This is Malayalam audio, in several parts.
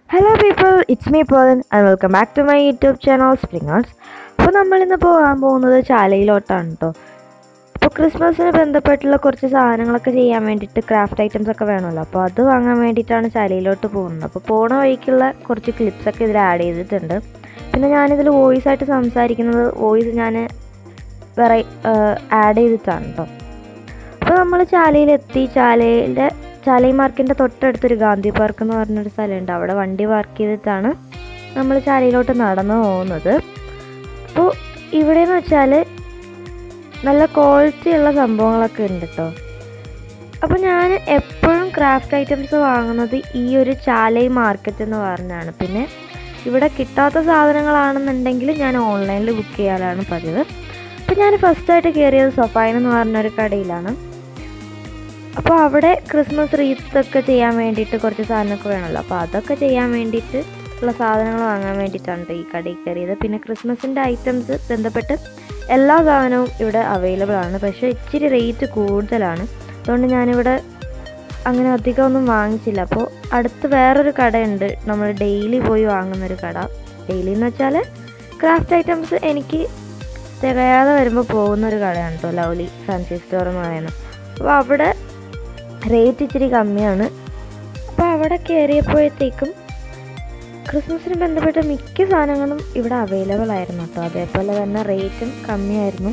Hello people it's me Polan and welcome back to my YouTube channel Springers അപ്പോൾ നമ്മളിന്ന് പോകാൻ പോകുന്നത് ചാലയിലോട്ടാണ് കേട്ടോ അപ്പോൾ ക്രിസ്മസിന് ബന്ധപ്പെട്ടുള്ള കുറച്ച് സാധനങ്ങളൊക്കെ ചെയ്യാൻ വേണ്ടിയിട്ട് ക്രാഫ്റ്റ് ഐറ്റംസ് ഒക്കെ വേണമല്ലോ അപ്പോൾ അത് വാങ്ങാൻ വേണ്ടിയിട്ടാണ് ചാലയിലോട്ട് പോകുന്നത് അപ്പോൾ പോണ വഴിക്കുള്ള കുറച്ച് ക്ലിപ്സൊക്കെ ഇതിൽ ആഡ് ചെയ്തിട്ടുണ്ട് പിന്നെ ഞാനിതിൽ വോയിസ് ആയിട്ട് സംസാരിക്കുന്നത് വോയിസ് ഞാൻ വേറെ ആഡ് ചെയ്തിട്ടാണ് കേട്ടോ അപ്പോൾ നമ്മൾ ചാലയിലെത്തി ചാലയിലെ ചാലൈ മാർക്കിൻ്റെ തൊട്ടടുത്തൊരു ഗാന്ധി പാർക്ക് എന്ന് പറഞ്ഞൊരു സ്ഥലമുണ്ട് അവിടെ വണ്ടി പാർക്ക് ചെയ്തിട്ടാണ് നമ്മൾ ചാലയിലോട്ട് നടന്നു പോകുന്നത് അപ്പോൾ ഇവിടെ എന്ന് വെച്ചാൽ നല്ല ക്വാളിറ്റി ഉള്ള സംഭവങ്ങളൊക്കെ ഉണ്ട് കേട്ടോ അപ്പോൾ ഞാൻ എപ്പോഴും ക്രാഫ്റ്റ് ഐറ്റംസ് വാങ്ങുന്നത് ഈ ഒരു ചാലൈ മാർക്കറ്റ് എന്ന് പറഞ്ഞാണ് പിന്നെ ഇവിടെ കിട്ടാത്ത സാധനങ്ങളാണെന്നുണ്ടെങ്കിൽ ഞാൻ ഓൺലൈനിൽ ബുക്ക് ചെയ്യാനാണ് പതിവ് അപ്പോൾ ഞാൻ ഫസ്റ്റായിട്ട് കയറിയത് സൊഫൈൻ എന്ന് പറഞ്ഞൊരു കടയിലാണ് അപ്പോൾ അവിടെ ക്രിസ്മസ് റീത്തൊക്കെ ചെയ്യാൻ വേണ്ടിയിട്ട് കുറച്ച് സാധനമൊക്കെ വേണമല്ലോ അപ്പോൾ അതൊക്കെ ചെയ്യാൻ വേണ്ടിയിട്ട് ഉള്ള സാധനങ്ങൾ വാങ്ങാൻ വേണ്ടിയിട്ടാണ് ട്ടോ ഈ കടയിൽ കയറിയത് പിന്നെ ക്രിസ്മസിൻ്റെ ഐറ്റംസ് ബന്ധപ്പെട്ട് എല്ലാ സാധനവും ഇവിടെ അവൈലബിൾ ആണ് പക്ഷേ ഇച്ചിരി റേറ്റ് കൂടുതലാണ് അതുകൊണ്ട് ഞാനിവിടെ അങ്ങനെ അധികം ഒന്നും വാങ്ങിച്ചില്ല അപ്പോൾ അടുത്ത് വേറൊരു കടയുണ്ട് നമ്മൾ ഡെയിലി പോയി വാങ്ങുന്നൊരു കട ഡെയിലി എന്ന് വെച്ചാൽ ക്രാഫ്റ്റ് ഐറ്റംസ് എനിക്ക് തികയാതെ വരുമ്പോൾ പോകുന്നൊരു കടയാണ് കേട്ടോ ലവ്ലി ഫാൻസി സ്റ്റോർ എന്ന് പറയുന്നത് അപ്പോൾ അവിടെ റേറ്റ് ഇച്ചിരി കമ്മിയാണ് അപ്പോൾ അവിടെ കയറിയപ്പോഴത്തേക്കും ക്രിസ്മസിന് ബന്ധപ്പെട്ട മിക്ക സാധനങ്ങളും ഇവിടെ അവൈലബിൾ ആയിരുന്നു കേട്ടോ അതേപോലെ തന്നെ റേറ്റും കമ്മിയായിരുന്നു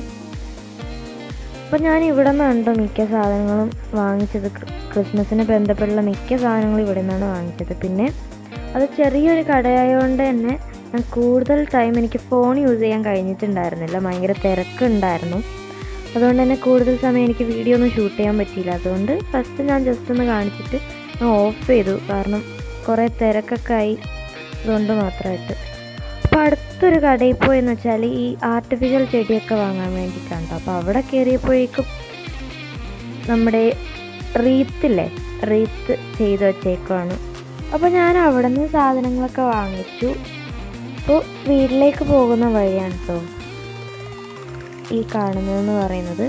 അപ്പോൾ ഞാൻ ഇവിടെ നിന്നാണ് കേട്ടോ മിക്ക സാധനങ്ങളും വാങ്ങിച്ചത് ക്രി- ക്രിസ്മസിന് ബന്ധപ്പെട്ടുള്ള മിക്ക സാധനങ്ങളും ഇവിടെ നിന്നാണ് വാങ്ങിച്ചത് പിന്നെ അത് ചെറിയൊരു കടയായതുകൊണ്ട് തന്നെ ഞാൻ കൂടുതൽ ടൈം എനിക്ക് ഫോൺ യൂസ് ചെയ്യാൻ കഴിഞ്ഞിട്ടുണ്ടായിരുന്നില്ല ഭയങ്കര തിരക്കുണ്ടായിരുന്നു അതുകൊണ്ട് തന്നെ കൂടുതൽ സമയം എനിക്ക് വീഡിയോ ഒന്നും ഷൂട്ട് ചെയ്യാൻ പറ്റിയില്ല അതുകൊണ്ട് ഫസ്റ്റ് ഞാൻ ജസ്റ്റ് ഒന്ന് കാണിച്ചിട്ട് ഞാൻ ഓഫ് ചെയ്തു കാരണം കുറേ തിരക്കൊക്കെ ആയി അതുകൊണ്ട് മാത്രമായിട്ട് അപ്പോൾ അടുത്തൊരു കടയിൽ പോയെന്ന് വെച്ചാൽ ഈ ആർട്ടിഫിഷ്യൽ ചെടിയൊക്കെ വാങ്ങാൻ വേണ്ടിയിട്ടാണ് ട്ടോ. അപ്പോൾ അവിടെ കയറിയപ്പോഴേക്കും നമ്മുടെ റീത്തില്ലേ റീത്ത് ചെയ്ത് വെച്ചേക്കുവാണ് അപ്പോൾ ഞാൻ അവിടെ നിന്ന് സാധനങ്ങളൊക്കെ വാങ്ങിച്ചു അപ്പോൾ വീട്ടിലേക്ക് പോകുന്ന വഴിയാണ് കേട്ടോ ഈ കാണുന്നതെന്ന് പറയുന്നത്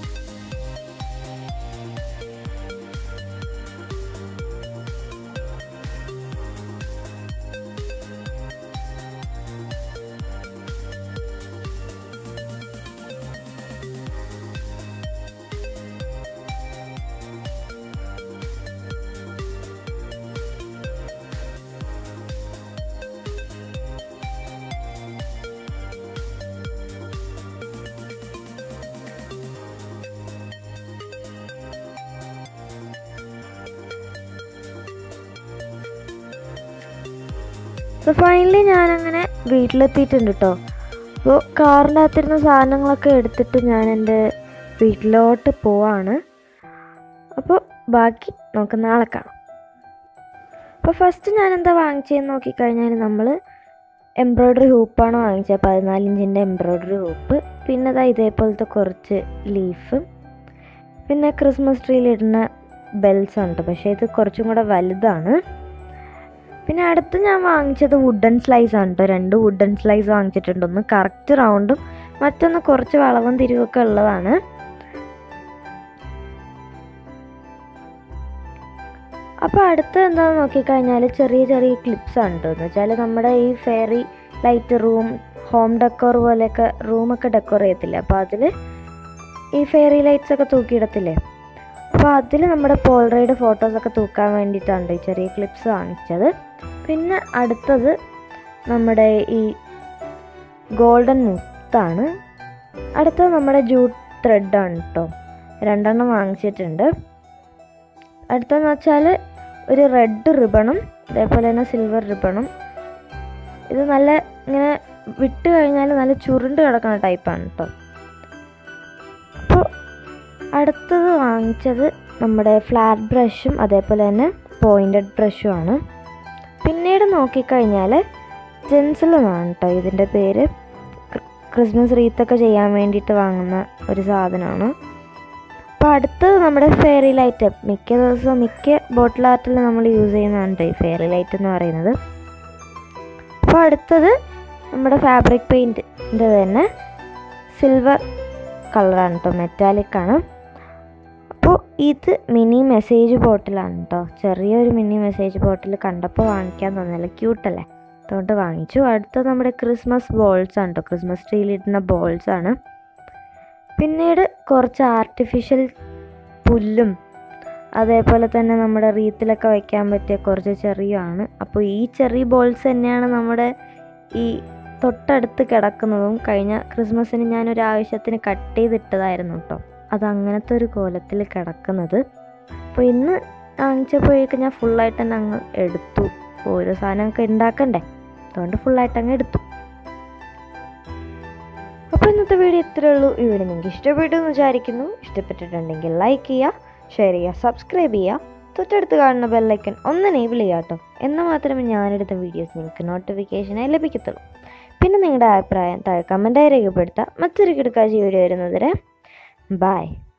സോ ഫൈനലി ഞാനങ്ങനെ വീട്ടിലെത്തിയിട്ടുണ്ട് കേട്ടോ അപ്പോൾ കാറിൻ്റെ അകത്തിരുന്ന സാധനങ്ങളൊക്കെ എടുത്തിട്ട് ഞാൻ എൻ്റെ വീട്ടിലോട്ട് പോവാണ് അപ്പോൾ ബാക്കി നമുക്ക് നാളെ കാണാം അപ്പോൾ ഫസ്റ്റ് ഞാൻ എന്താ വാങ്ങിച്ചതെന്ന് നോക്കിക്കഴിഞ്ഞാൽ നമ്മൾ എംബ്രോയ്ഡറി ഹൂപ്പാണ് വാങ്ങിച്ചത് പതിനാല് ഇഞ്ചിൻ്റെ എംബ്രോയ്ഡറി ഹൂപ്പ് പിന്നെ ദാ ഇതേപോലത്തെ കുറച്ച് ലീഫ് പിന്നെ ക്രിസ്മസ് ട്രീയിലിടുന്ന ബെൽസ് ഉണ്ട് പക്ഷേ ഇത് കുറച്ചും കൂടെ വലുതാണ് പിന്നെ അടുത്ത് ഞാൻ വാങ്ങിച്ചത് വുഡൻ സ്ലൈസ് ആണ് കേട്ടോ രണ്ട് വുഡൻ സ്ലൈസ് വാങ്ങിച്ചിട്ടുണ്ട് ഒന്ന് കറക്റ്റ് റൗണ്ടും മറ്റൊന്ന് കുറച്ച് വളവും തിരിവൊക്കെ ഉള്ളതാണ് അപ്പോൾ അടുത്ത് എന്താണെന്ന് നോക്കിക്കഴിഞ്ഞാൽ ചെറിയ ചെറിയ ക്ലിപ്സ് ആണ് കേട്ടോ എന്ന് വെച്ചാൽ നമ്മുടെ ഈ fairy light room home decor പോലെയൊക്കെ റൂമൊക്കെ ഡെക്കോർ ചെയ്യത്തില്ലേ അപ്പോൾ അതിൽ ഈ ഫെയറി ലൈറ്റ്സ് ഒക്കെ തൂക്കിയിടത്തില്ലേ അപ്പോൾ അതിൽ നമ്മുടെ പോൾറൈഡ് ഫോട്ടോസൊക്കെ തൂക്കാൻ വേണ്ടിയിട്ടാണ് ഈ ചെറിയ ക്ലിപ്സ് വാങ്ങിച്ചത് പിന്നെ അടുത്തത് നമ്മുടെ ഈ ഗോൾഡൻ മുത്താണ് അടുത്തത് നമ്മുടെ ജൂട്ട് ത്രെഡാണ് കേട്ടോ രണ്ടെണ്ണം വാങ്ങിച്ചിട്ടുണ്ട് അടുത്തെന്ന് വെച്ചാൽ ഒരു റെഡ് റിബണും അതേപോലെ തന്നെ സിൽവർ റിബണും ഇത് നല്ല ഇങ്ങനെ വിട്ട് കഴിഞ്ഞാൽ നല്ല ചുരുണ്ട് കിടക്കുന്ന ടൈപ്പാണ് കേട്ടോ അപ്പോൾ അടുത്തത് വാങ്ങിച്ചത് നമ്മുടെ ഫ്ലാറ്റ് ബ്രഷും അതേപോലെ തന്നെ പോയിൻറ്റഡ് ബ്രഷും ആണ് പിന്നീട് നോക്കിക്കഴിഞ്ഞാൽ ജെൻസിൽ എന്നാണ് കേട്ടോ ഇതിൻ്റെ പേര് ക്രി- ക്രിസ്മസ് റീത്തൊക്കെ ചെയ്യാൻ വേണ്ടിയിട്ട് വാങ്ങുന്ന ഒരു സാധനമാണ് അപ്പോൾ അടുത്തത് നമ്മുടെ ഫെയറി ലൈറ്റ് മിക്ക ദിവസവും മിക്ക ബോട്ടിൽ ആർട്ടിൽ നമ്മൾ യൂസ് ചെയ്യുന്നതാണ് ട്ടോ ഈ ഫെയറി ലൈറ്റ് എന്ന് പറയുന്നത് അപ്പോൾ അടുത്തത് നമ്മുടെ ഫാബ്രിക് പെയിൻറ്റിൻ്റെ തന്നെ സിൽവർ കളറാണ് കേട്ടോ മെറ്റാലിക് ആണ് അപ്പോൾ ഇത് മിനി മെസ്സേജ് ബോട്ടിലാണ് കേട്ടോ ചെറിയൊരു മിനി മെസ്സേജ് ബോട്ടിൽ കണ്ടപ്പോൾ വാങ്ങിക്കാൻ തോന്നില്ല ക്യൂട്ടല്ലേ അതുകൊണ്ട് വാങ്ങിച്ചു അടുത്ത നമ്മുടെ ക്രിസ്മസ് ബോൾസ് ആണ് കേട്ടോ ക്രിസ്മസ് ട്രീയിലിടുന്ന ബോൾസ് ആണ് പിന്നീട് കുറച്ച് ആർട്ടിഫിഷ്യൽ പുല്ലും അതേപോലെ തന്നെ നമ്മുടെ റീത്തിലൊക്കെ വയ്ക്കാൻ പറ്റിയ കുറച്ച് ചെറിയാണ് അപ്പോൾ ഈ ചെറിയ ബോൾസ് തന്നെയാണ് നമ്മുടെ ഈ തൊട്ടടുത്ത് കിടക്കുന്നതും കഴിഞ്ഞ ക്രിസ്മസിന് ഞാനൊരു ആവശ്യത്തിന് കട്ട് ചെയ്തിട്ടതായിരുന്നു കേട്ടോ അത് അങ്ങനത്തെ ഒരു കോലത്തിൽ കിടക്കുന്നത് അപ്പോൾ ഇന്ന് വാങ്ങിച്ചപ്പോഴേക്ക് ഞാൻ ഫുള്ളായിട്ട് തന്നെ അങ്ങ് എടുത്തു ഓരോ സാധനമൊക്കെ ഉണ്ടാക്കണ്ടേ അതുകൊണ്ട് ഫുള്ളായിട്ട് അങ്ങ് എടുത്തു അപ്പോൾ ഇന്നത്തെ വീഡിയോ ഇത്രയേ ഉള്ളൂ ഈ വീഡിയോ നിങ്ങൾക്ക് ഇഷ്ടപ്പെട്ടു എന്ന് വിചാരിക്കുന്നു ഇഷ്ടപ്പെട്ടിട്ടുണ്ടെങ്കിൽ ലൈക്ക് ചെയ്യുക ഷെയർ ചെയ്യുക സബ്സ്ക്രൈബ് ചെയ്യുക തൊട്ടടുത്ത് കാണുന്ന ബെല്ലൈക്കൺ ഒന്ന് എനേബിൾ ചെയ്യുക കേട്ടോ എന്നാൽ മാത്രമേ ഞാനെടുത്ത വീഡിയോസ് നിങ്ങൾക്ക് നോട്ടിഫിക്കേഷനായി ലഭിക്കത്തുള്ളൂ പിന്നെ നിങ്ങളുടെ അഭിപ്രായം താഴെ കമൻറ്റായി രേഖപ്പെടുത്തുക മറ്റൊരു കിടക്കാഴ്ച വീഡിയോ വരുന്നതുവരെ ബൈ